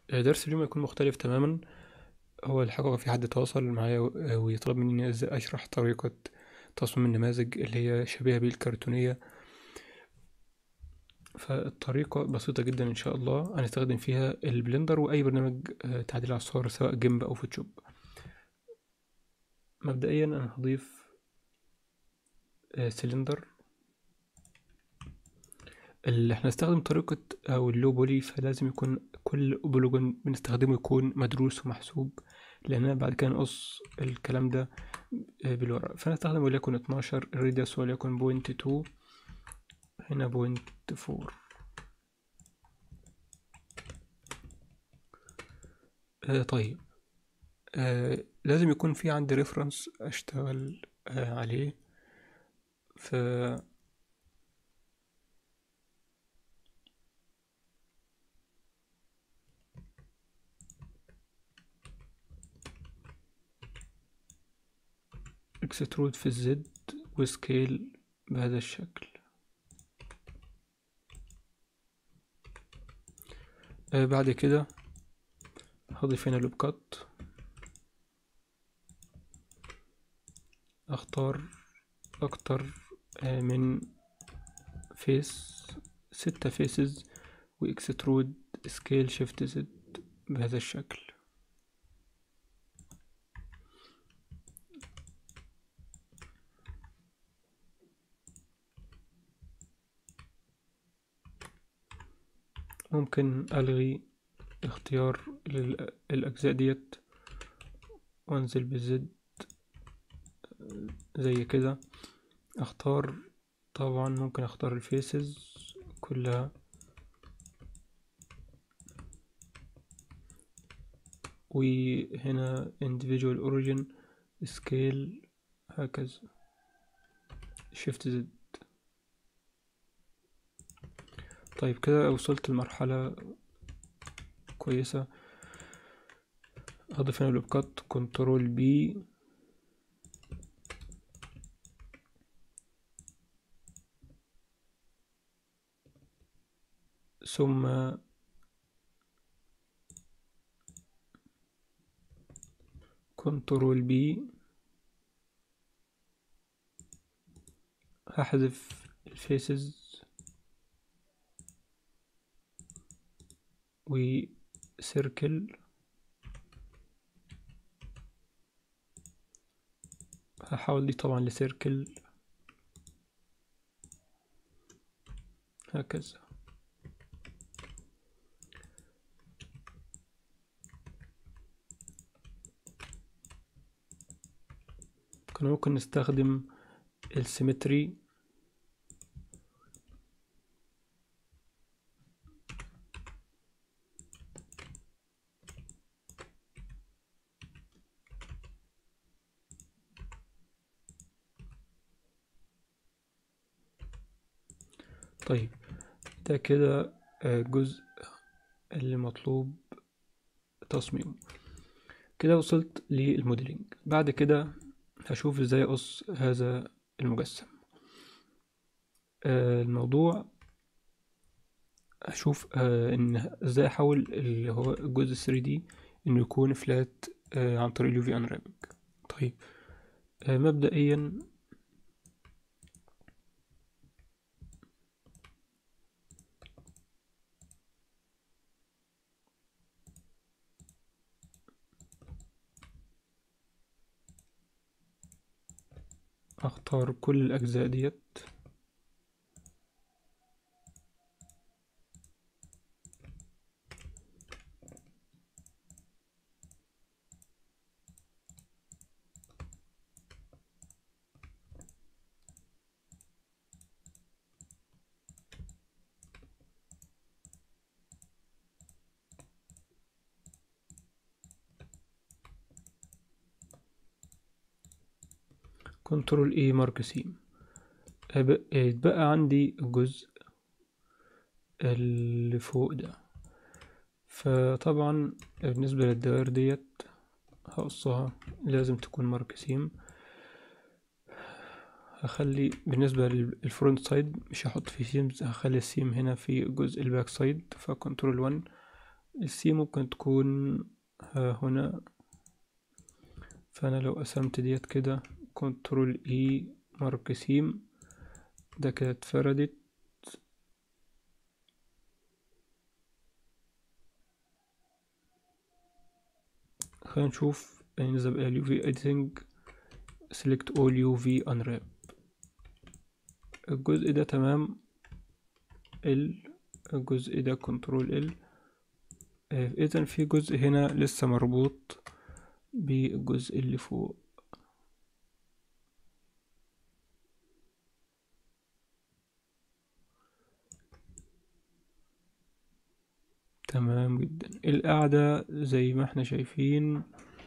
درس اليوم هيكون مختلف تماما هو الحقيقة في حد تواصل معايا و- ويطلب مني إني إزاي أشرح طريقة تصميم النماذج اللي هي شبيهة بالكرتونية فالطريقة بسيطة جدا إن شاء الله هنستخدم فيها البلندر وأي برنامج آه، تعديل على الصور سواء جيمب أو فوتوشوب مبدئيا أنا هضيف آه، سلندر اللي احنا نستخدم طريقة أو اللو بولي فلازم يكون كل بوليجون بنستخدمه يكون مدروس ومحسوب لأننا بعد كده نقص الكلام ده آه، بالورق فنستخدم وليكن 12 الريديوس وليكن بوينت 2 هنا بوينت 4 آه طيب آه لازم يكون في عندي ريفرنس أشتغل آه عليه ف اكسترود في الزد وسكيل بهذا الشكل آه بعد كده هضيف هنا لوب كات اختار اكتر آه من فيس ستة فيسز واكسترود سكيل شيفت زد بهذا الشكل ممكن ألغي اختيار لل- الأجزاء ديت وأنزل بالزد زي كده أختار طبعا ممكن أختار الفيسز كلها وهنا individual origin scale هكذا shift z طيب كده وصلت لمرحلة كويسة هضيف هنا لوبكات كنترول بي ثم كنترول بي هحذف الفيسز وسيركل هحاول دي طبعا لسيركل هكذا كنا ممكن نستخدم السيمتري طيب ده كده آه، جزء اللي مطلوب تصميمه كده وصلت للموديلينج بعد كده هشوف ازاي اقص هذا المجسم آه، الموضوع هشوف آه، ان ازاي احول اللي هو الجزء 3 دي انه يكون فلات آه، عن طريق اليو في انرابنج طيب آه، مبدئيا اختار كل الاجزاء ديت كنترول اي مارك سيم أب- يتبقى عندي الجزء اللي فوق ده فطبعا بالنسبة للدوائر ديت هقصها لازم تكون مارك سيم هخلي بالنسبة للفرونت سايد مش هحط فيه سيمز هخلي السيم هنا في جزء الباك سايد فكنترول 1 السي ممكن تكون ها هنا فأنا لو قسمت ديت كده كنترول اي مارك سيم ده كده اتفردت خلينا نشوف ننزل بقى اليو في editing select all UV unwrap الجزء ده تمام ال الجزء ده كنترول ال اذا في جزء هنا لسه مربوط بالجزء اللي فوق تمام جدا القاعدة زي ما احنا شايفين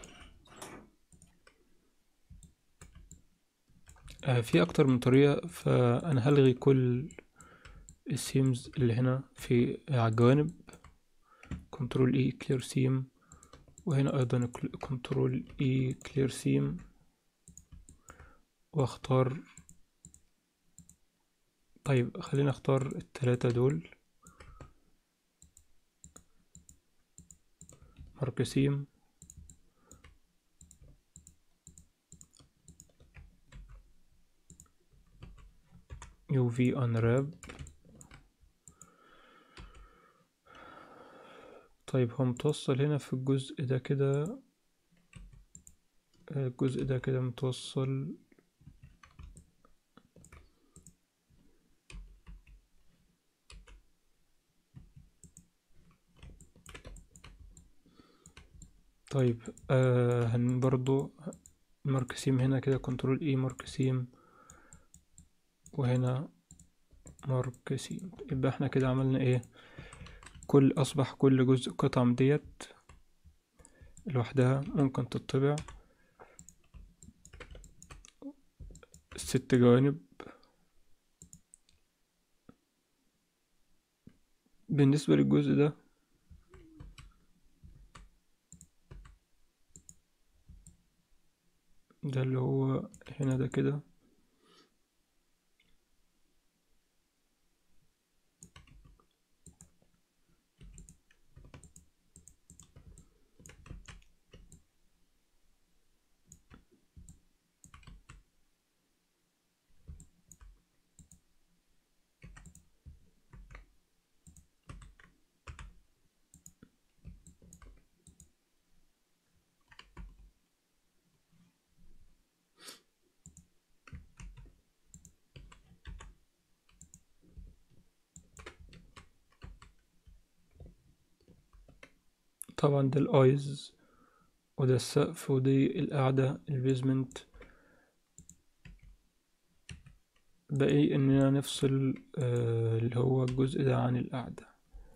آه في اكتر من طريقة فانا هلغي كل السيمز اللي هنا في على الجوانب كنترول اي كلير سيم وهنا ايضا كنترول اي كلير سيم واختار طيب خلينا اختار التلاتة دول مارك سيم يو في انراب طيب هو متوصل هنا في الجزء ده كده الجزء ده كده متوصل طيب آه هن برضو مركسيم هنا كده كنترول اي مركسيم وهنا مركسيم يبقى احنا كده عملنا ايه كل اصبح كل جزء قطعة من ديت لوحدها ممكن تطبع ست جوانب بالنسبة للجزء ده ده اللي هو هنا ده كده طبعا ده الايز وده السقف ودي القاعدة البيزمنت باقي اننا نفصل آه اللي هو الجزء ده عن القاعدة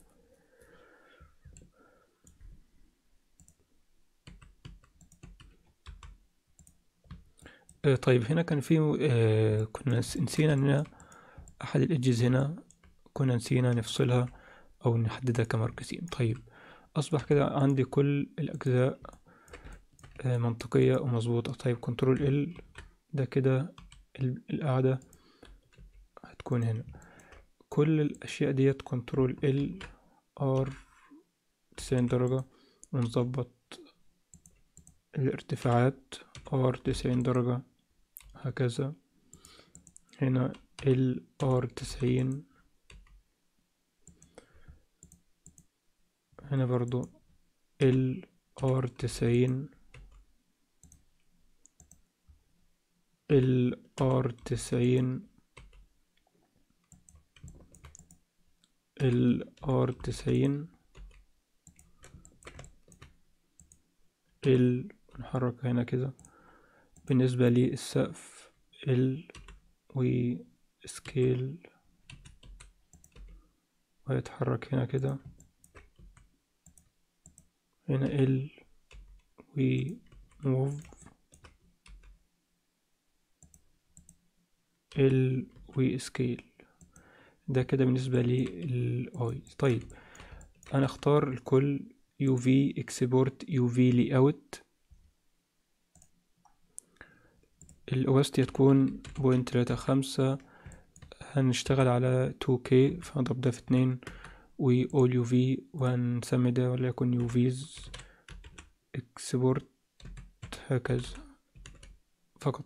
آه طيب هنا كان في آه كنا نسينا اننا احد الايدجز هنا كنا نسينا نفصلها او نحددها كمركزين طيب اصبح كده عندي كل الاجزاء منطقية ومظبوطة طيب كنترول ال ده كده القاعدة هتكون هنا كل الاشياء ديت كنترول ال ار تسعين درجة ونظبط الارتفاعات ار تسعين درجة هكذا هنا ال ار تسعين هنا برضو ال ار تسعين ال ار تسعين ال ار تسعين ال نحرك هنا كده بالنسبة للسقف ال و سكيل ويتحرك هنا كده هنا ال و موف ال و سكيل ده كده بالنسبة للاي طيب انا اختار الكل يو في اكسبورت يو في لي اوت الاوستي هتكون بوينت تلاتة خمسة هنشتغل على 2K فهنضرب ده في اتنين و all UV وهنسمي ده وليكن UVs export هكذا فقط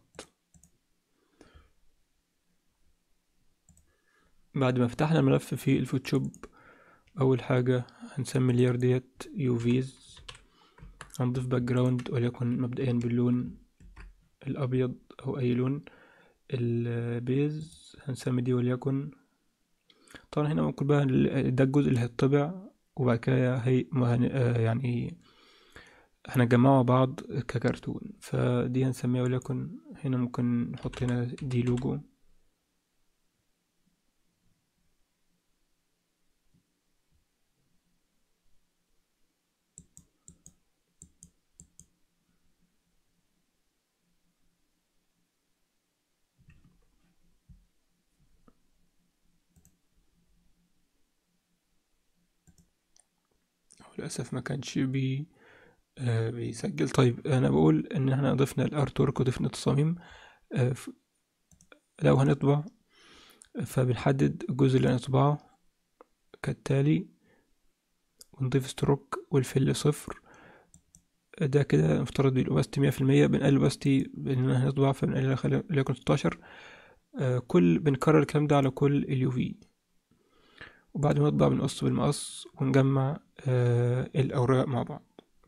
بعد ما فتحنا الملف في الفوتوشوب اول حاجة هنسمي اللير ديت UVs هنضيف باك جراوند وليكن مبدئيا باللون الابيض او اي لون البيز هنسمي دي وليكن طبعا هنا ممكن بقى ال- ده الجزء اللي هيطبع وبعد كده هي ما هن- آه يعني هنجمعه مع بعض ككرتون فدي هنسميها وليكن هنا ممكن نحط هنا دي لوجو للأسف ما كانش بي آه بيسجل طيب أنا بقول إن احنا ضفنا الارت ورك وضفنا التصاميم آه ف- لو هنطبع فبنحدد الجزء اللي هنطبعه كالتالي ونضيف ستروك والفل صفر ده كده نفترض الأوباستي مية في المية بنقلل الأوباستي بإننا هنطبع فبنقللها خلي- وليكن ستاشر آه كل بنكرر الكلام ده على كل اليو في وبعد ما نطبع بنقص بالمقص ونجمع آه الأوراق مع بعض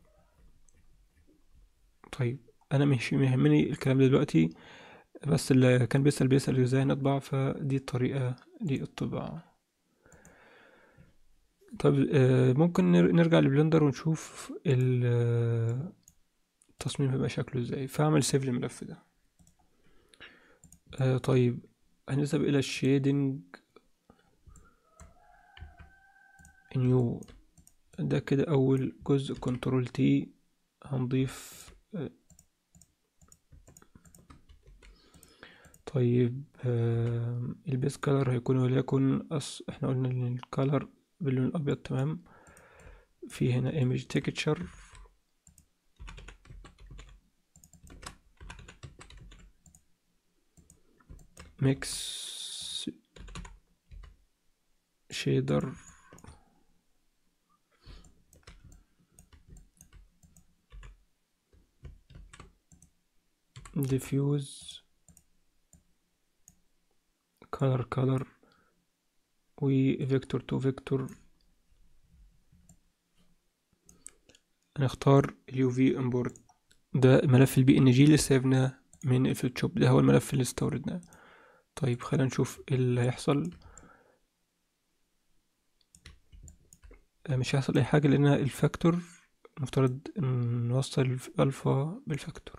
طيب أنا مش يهمني الكلام ده دلوقتي بس اللي كان بيسأل بيسأل ازاي نطبع فدي الطريقة دي الطباعة طب آه، ممكن نر- نرجع لبلندر ونشوف ال- آه، التصميم هيبقى شكله ازاي فاعمل سيف للملف ده آه، طيب هنذهب إلى الشيدنج نيو ده كده أول جزء كنترول تي هنضيف آه، طيب آه، البيس كلر هيكون وليكن أص... احنا قلنا ان الكلر باللون الأبيض تمام في هنا image texture mix shader diffuse color color و vector to vector هنختار اليو في امبورت ده ملف البي ان جي اللي سيفناه من الفوتوشوب ده هو الملف اللي استوردناه طيب خلينا نشوف ايه اللي هيحصل آه، مش هيحصل اي حاجه لان الفاكتور نفترض نوصل الفا بالفاكتور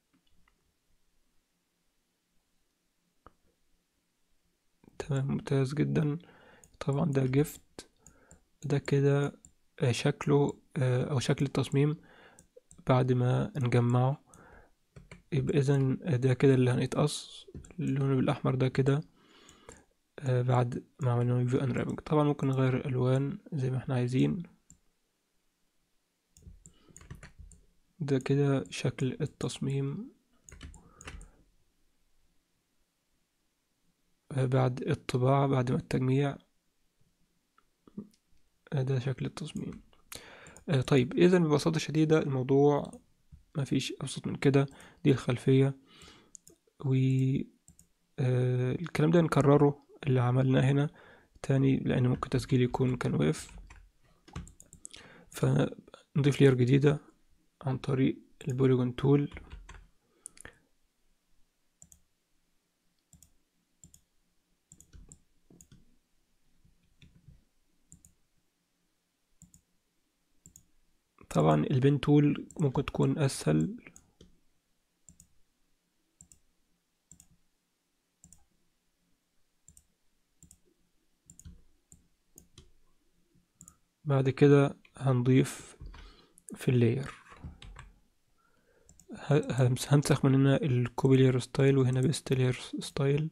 تمام ممتاز جدا طبعا ده جفت ده كده آه، شكله آه، او شكل التصميم بعد ما نجمعه يبقى اذا ده كده اللي هنتقص اللون بالاحمر ده كده آه، بعد ما عملنا ريفيو انرابنج طبعا ممكن نغير الالوان زي ما احنا عايزين ده كده شكل التصميم آه، بعد الطباعة بعد ما التجميع آه، ده شكل التصميم آه، طيب اذا ببساطة شديدة الموضوع مفيش ابسط من كده دي الخلفية و آه، الكلام ده نكرره اللي عملناه هنا تاني لان ممكن تسجيل يكون كان واقف فنضيف لير جديدة عن طريق البوليجون تول طبعا البين تول ممكن تكون اسهل بعد كده هنضيف في اللاير ه- همس- هنسخ من هنا الكوبي لاير ستايل وهنا بيست لاير ستايل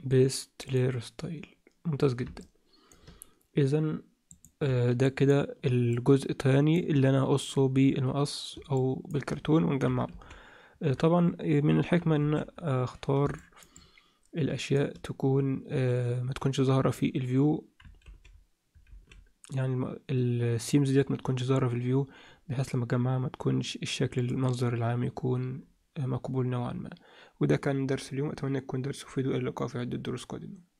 بيست لير ستايل ممتاز جدا اذا آه، ده كده الجزء التاني اللي انا اقصه بالمقص او بالكرتون ونجمعه آه، طبعا من الحكمة ان أنا اختار الاشياء تكون آه، ما تكونش ظاهرة في الفيو يعني الم- السيمز ديت ما تكونش ظاهرة في الفيو بحيث لما اجمعها ما تكونش الشكل المنظر العام يكون آه، مقبول نوعا ما وده كان درس اليوم اتمنى يكون درس مفيد والى اللقاء في عدة دروس قادمة